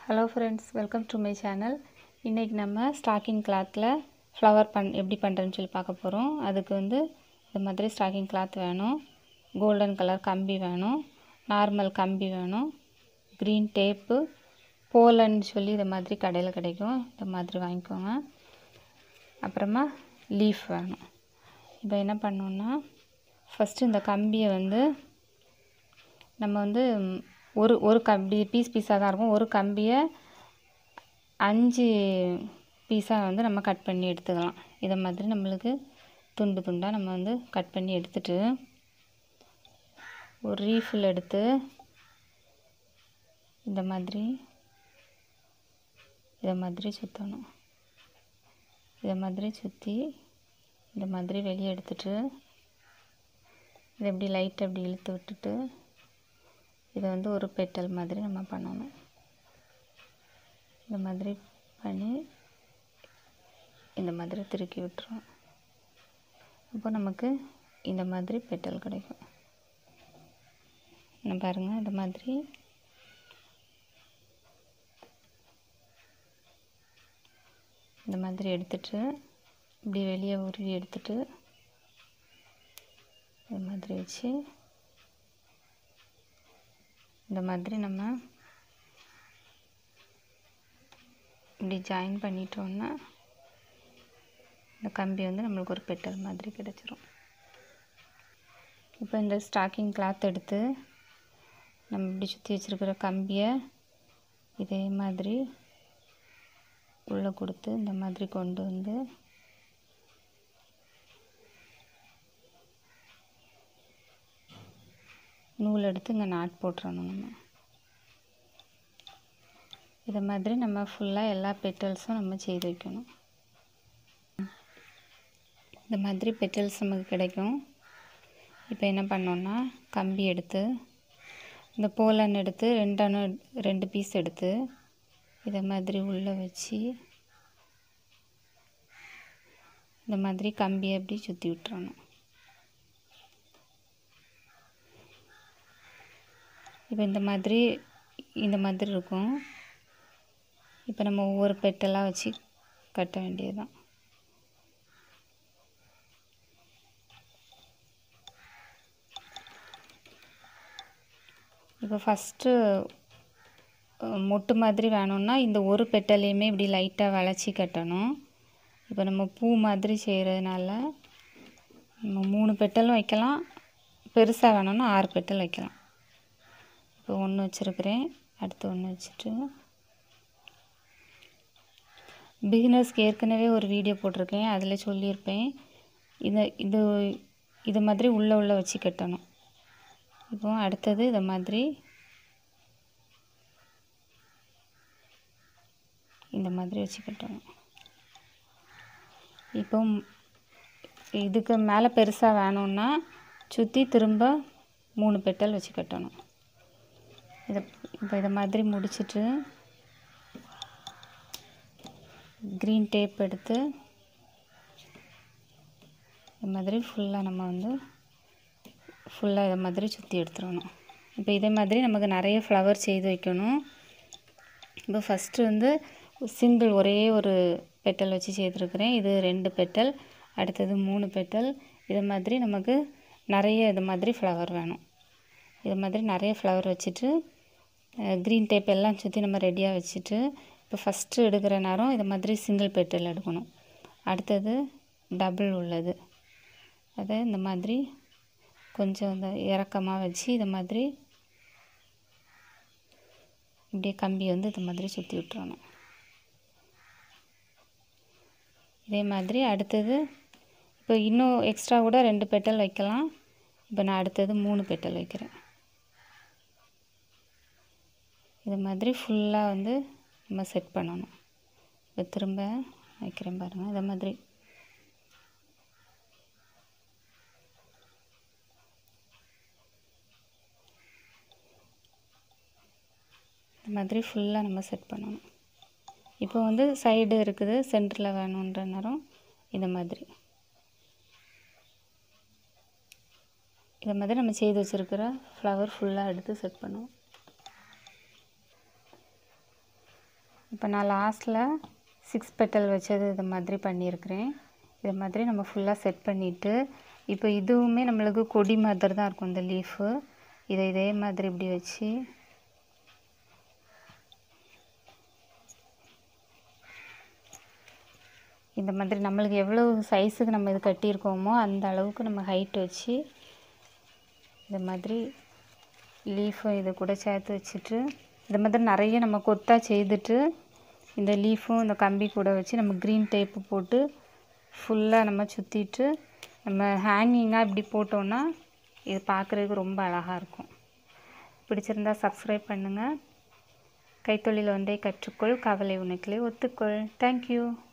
hello friends welcome to my channel இன்றைக்கி நம்ம stacking கிளாத்தில் ஃப்ளவர் பண் எப்படி பண்ணுறேன்னு சொல்லி பார்க்க போகிறோம் அதுக்கு வந்து இது மாதிரி ஸ்டாக்கிங் கிளாத் வேணும் கோல்டன் கலர் கம்பி வேணும் நார்மல் கம்பி வேணும் க்ரீன் டேப்பு போலன்னு சொல்லி இது மாதிரி கடையில் கிடைக்கும் இந்த மாதிரி வாங்கிக்கோங்க அப்புறமா லீஃப் வேணும் இப்போ என்ன பண்ணோன்னா ஃபஸ்ட்டு இந்த கம்பியை வந்து நம்ம வந்து ம், ஒரு ஒரு கம்பி பீஸ் பீஸாக தான் இருக்கும் ஒரு கம்பியை அஞ்சு பீஸாக வந்து நம்ம கட் பண்ணி எடுத்துக்கலாம் இதை மாதிரி நம்மளுக்கு துண்டு துண்டாக நம்ம வந்து கட் பண்ணி எடுத்துட்டு ஒரு ரீஃபில் எடுத்து இந்த மாதிரி இதை மாதிரி சுற்றணும் இதை மாதிரி சுற்றி இந்த மாதிரி வெளியே எடுத்துட்டு இதை இப்படி லைட் அப்படி இழுத்து விட்டுட்டு இதை வந்து ஒரு பெட்டல் மாதிரி நம்ம பண்ணணும் இந்த மாதிரி பண்ணி இந்த மாதிரி திருக்கி விட்டுருவோம் அப்போ நமக்கு இந்த மாதிரி பெட்டல் கிடைக்கும் நான் பாருங்கள் இந்த மாதிரி இந்த மாதிரி எடுத்துட்டு இப்படி வெளியே உருவி எடுத்துட்டு இந்த மாதிரி வச்சு இந்த மாதிரி நம்ம இப்படி ஜாயின் பண்ணிட்டோம்னா இந்த கம்பி வந்து நம்மளுக்கு ஒரு பெட்டல் மாதிரி கிடச்சிரும் இப்போ இந்த ஸ்டாக்கிங் கிளாத் எடுத்து நம்ம இப்படி சுற்றி வச்சுருக்கிற கம்பியை இதே மாதிரி உள்ளே கொடுத்து இந்த மாதிரி கொண்டு வந்து நூல் எடுத்து இங்கே நாட் போட்டுறணும் நம்ம இதை மாதிரி நம்ம ஃபுல்லாக எல்லா பெட்டல்ஸும் நம்ம செய்து வைக்கணும் இந்த மாதிரி பெட்டல்ஸ் நமக்கு கிடைக்கும் இப்போ என்ன பண்ணோன்னா கம்பி எடுத்து இந்த போலன் எடுத்து ரெண்டான ரெண்டு பீஸ் எடுத்து இதை மாதிரி உள்ளே வச்சு இந்த மாதிரி கம்பியை அப்படி சுற்றி விட்டுறணும் இப்போ இந்த மாதிரி இந்த மாதிரி இருக்கும் இப்போ நம்ம ஒவ்வொரு பெட்டெல்லாம் வச்சு கட்ட வேண்டியதுதான் இப்போ ஃபஸ்ட்டு மொட்டு மாதிரி வேணும்னா இந்த ஒரு பெட்டலையுமே இப்படி லைட்டாக வளைச்சி கட்டணும் இப்போ நம்ம பூ மாதிரி செய்கிறதுனால நம்ம மூணு பெட்டலும் வைக்கலாம் பெருசாக வேணும்னா ஆறு பெட்டல் வைக்கலாம் இப்போ ஒன்று வச்சுருக்கிறேன் அடுத்து ஒன்று வச்சுட்டு பிகினர்ஸ்க்கு ஏற்கனவே ஒரு வீடியோ போட்டிருக்கேன் அதில் சொல்லியிருப்பேன் இதை இது இது மாதிரி உள்ளே உள்ளே வச்சு கட்டணும் இப்போ அடுத்தது இதை மாதிரி இந்த மாதிரி வச்சு கட்டணும் இப்போ இதுக்கு மேலே பெருசாக வேணும்னா சுற்றி திரும்ப மூணு பெட்டல் வச்சு கட்டணும் இதை இப்போ இதை மாதிரி முடிச்சிட்டு க்ரீன் டேப் எடுத்து இது மாதிரி ஃபுல்லாக நம்ம வந்து ஃபுல்லாக இதை மாதிரி சுற்றி எடுத்துடணும் இப்போ இதே மாதிரி நமக்கு நிறைய ஃப்ளவர் செய்து வைக்கணும் இப்போ ஃபஸ்ட்டு வந்து சிங்கிள் ஒரே ஒரு பெட்டல் வச்சு செய்திருக்கிறேன் இது ரெண்டு பெட்டல் அடுத்தது மூணு பெட்டல் இது மாதிரி நமக்கு நிறைய இது மாதிரி ஃப்ளவர் வேணும் இது மாதிரி நிறைய ஃப்ளவர் வச்சுட்டு க்ரீன் டேப் எல்லாம் சுற்றி நம்ம ரெடியாக வச்சுட்டு இப்போ ஃபஸ்ட்டு எடுக்கிற நேரம் இது மாதிரி சிங்கிள் பெட்டல் எடுக்கணும் அடுத்தது டபுள் உள்ளது அதை இந்த மாதிரி கொஞ்சம் இந்த இறக்கமாக வச்சு இது மாதிரி இப்படியே கம்பி வந்து இது மாதிரி சுற்றி விட்டுறணும் இதே மாதிரி அடுத்தது இப்போ இன்னும் எக்ஸ்ட்ரா கூட ரெண்டு பெட்டல் வைக்கலாம் இப்போ நான் அடுத்தது மூணு பெட்டல் வைக்கிறேன் இது மாதிரி ஃபுல்லாக வந்து நம்ம செட் பண்ணணும் இப்போ திரும்ப வைக்கிறேன் பாருங்கள் இதை மாதிரி இந்த மாதிரி ஃபுல்லாக நம்ம செட் பண்ணணும் இப்போ வந்து சைடு இருக்குது சென்டரில் வேணுன்ற நேரம் இந்த மாதிரி இதை மாதிரி நம்ம செய்து வச்சுருக்கிற ஃப்ளவர் ஃபுல்லாக எடுத்து செட் பண்ணுவோம் இப்போ நான் லாஸ்ட்டில் சிக்ஸ் பெட்டல் வச்சது இது மாதிரி பண்ணியிருக்கிறேன் இது மாதிரி நம்ம ஃபுல்லாக செட் பண்ணிவிட்டு இப்போ இதுவுமே நம்மளுக்கு கொடி மாதிரி தான் இருக்கும் இந்த லீஃபு இதை இதே மாதிரி இப்படி வச்சு இந்த மாதிரி நம்மளுக்கு எவ்வளோ சைஸுக்கு நம்ம இது கட்டியிருக்கோமோ அந்த அளவுக்கு நம்ம ஹைட் வச்சு இந்த மாதிரி லீஃபும் இது கூட சேர்த்து வச்சுட்டு இந்த மாதிரி நிறைய நம்ம கொத்தாக செய்துட்டு இந்த லீஃபும் இந்த கம்பி கூட வச்சு நம்ம க்ரீன் டேப்பு போட்டு ஃபுல்லாக நம்ம சுற்றிட்டு நம்ம ஹேங்கிங்காக இப்படி போட்டோன்னா இது பார்க்குறதுக்கு ரொம்ப அழகாக இருக்கும் பிடிச்சிருந்தா சப்ஸ்கிரைப் பண்ணுங்கள் கைத்தொழில் ஒன்றை கற்றுக்கொள் கவலை உனக்கிலே ஒத்துக்கொள் தேங்க்யூ